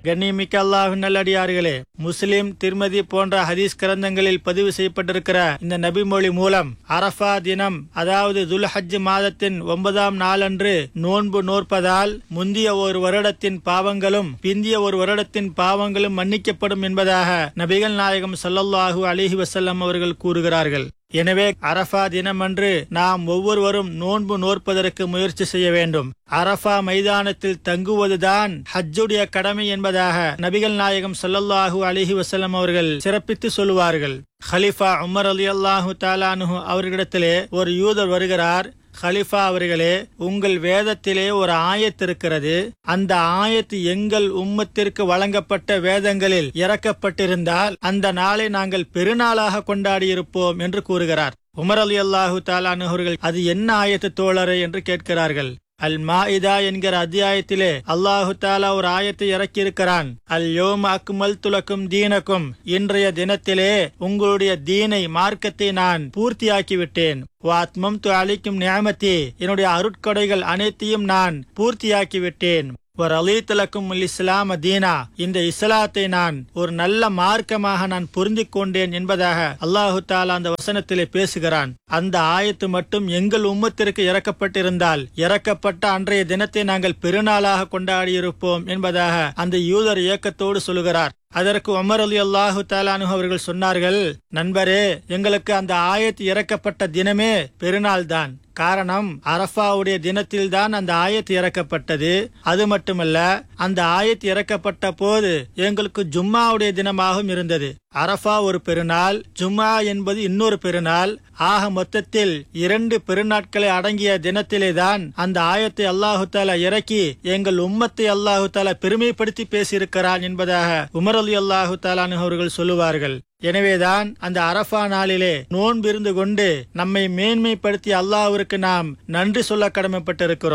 கண்ணியமிக்க அல்லாஹ் நல்லடியார்களே முஸ்லிம் திருமதி போன்ற ஹதீஸ் கிரந்தங்களில் பதிவு செய்யப்பட்டிருக்கிற இந்த நபிமொழி மூலம் அரஃபா தினம் அதாவது துல்ஹஜ் மாதத்தின் ஒன்பதாம் நாளன்று நோன்பு நோற்பதால் முந்திய ஒரு வருடத்தின் பாவங்களும் பிந்திய ஒரு வருடத்தின் பாவங்களும் மன்னிக்கப்படும் என்பதாக நபிகள் நாயகம் ஸல்லல்லாஹு அலிஹி வசல்லம் அவர்கள் கூறுகிறார்கள் எனவே அரஃபா தினமன்று நாம் ஒவ்வொருவரும் நோன்பு நோற்பதற்கு முயற்சி செய்ய வேண்டும் அரஃபா மைதானத்தில் தங்குவதுதான் ஹஜ்ஜுடைய கடமை என்பதாக நபிகள் நாயகம் ஸல்லல்லாஹு அலிஹி வசல்லம் அவர்கள் சிறப்பித்து சொல்லுவார்கள் ஹலிஃபா உமர் அலி அல்லாஹு தாலானு அவர்களிடத்திலே ஒரு யூதர் வருகிறார் ஹலிஃபா அவர்களே உங்கள் வேதத்திலே ஒரு ஆயத்து இருக்கிறது அந்த ஆயத்து எங்கள் உம்மத்திற்கு வழங்கப்பட்ட வேதங்களில் இறக்கப்பட்டிருந்தால் அந்த நாளை நாங்கள் பெருநாளாக கொண்டாடியிருப்போம் என்று கூறுகிறார் உமர் அலி அல்லாஹு தாலானு அவர்கள் அது என்ன ஆயத்து தோழரே என்று கேட்கிறார்கள் அல் மாஇதா என்கிற அத்தியாயத்திலே அல்லாஹு தாலா ஒரு ஆயத்தை இறக்கியிருக்கிறான் அல் யோம் அக்மல் துலக்கும் தீனக்கும் இன்றைய தினத்திலே உங்களுடைய தீனை மார்க்கத்தை நான் பூர்த்தியாக்கி விட்டேன் வாத்மம் து அளிக்கும் நியாமத்தி என்னுடைய அருட்கொடைகள் அனைத்தையும் நான் பூர்த்தியாக்கி விட்டேன் ஒரு அலீத்தலக்கும் இஸ்லாம தீனா இந்த இஸ்லாத்தை நான் ஒரு நல்ல மார்க்கமாக நான் பொருந்தி கொண்டேன் என்பதாக அல்லாஹு தாலா அந்த வசனத்திலே பேசுகிறான் அந்த ஆயத்து மட்டும் எங்கள் உம்மத்திற்கு இறக்கப்பட்டிருந்தால் இறக்கப்பட்ட அன்றைய தினத்தை நாங்கள் பெருநாளாக கொண்டாடியிருப்போம் என்பதாக அந்த யூதர் இயக்கத்தோடு சொல்லுகிறார் அதற்கு உமர் அலி அல்லாஹு தாலானு அவர்கள் சொன்னார்கள் நண்பரே எங்களுக்கு அந்த ஆயத்து இறக்கப்பட்ட தினமே பெருநாள் தான் காரணம் அரஃபாவுடைய தினத்தில் தான் அந்த ஆயத்து இறக்கப்பட்டது அது மட்டுமல்ல அந்த ஆயத்து இறக்கப்பட்ட போது எங்களுக்கு ஜும்மாவுடைய தினமாகவும் இருந்தது அரஃபா ஒரு பெருநாள் ஜும்மா என்பது இன்னொரு பெருநாள் ஆக மொத்தத்தில் இரண்டு பெருநாட்களை அடங்கிய தினத்திலே தான் அந்த ஆயத்தை அல்லாஹு தாலா இறக்கி எங்கள் உம்மத்தை அல்லாஹு தாலா பெருமைப்படுத்தி பேசியிருக்கிறான் என்பதாக உமர் அலி அல்லாஹு தாலானு அவர்கள் சொல்லுவார்கள் எனவேதான் அந்த அரஃபா நாளிலே நோன்பிருந்து கொண்டு நம்மை மேன்மைப்படுத்தி அல்லாஹ்விற்கு நாம் நன்றி சொல்ல கடமைப்பட்டிருக்கிறோம்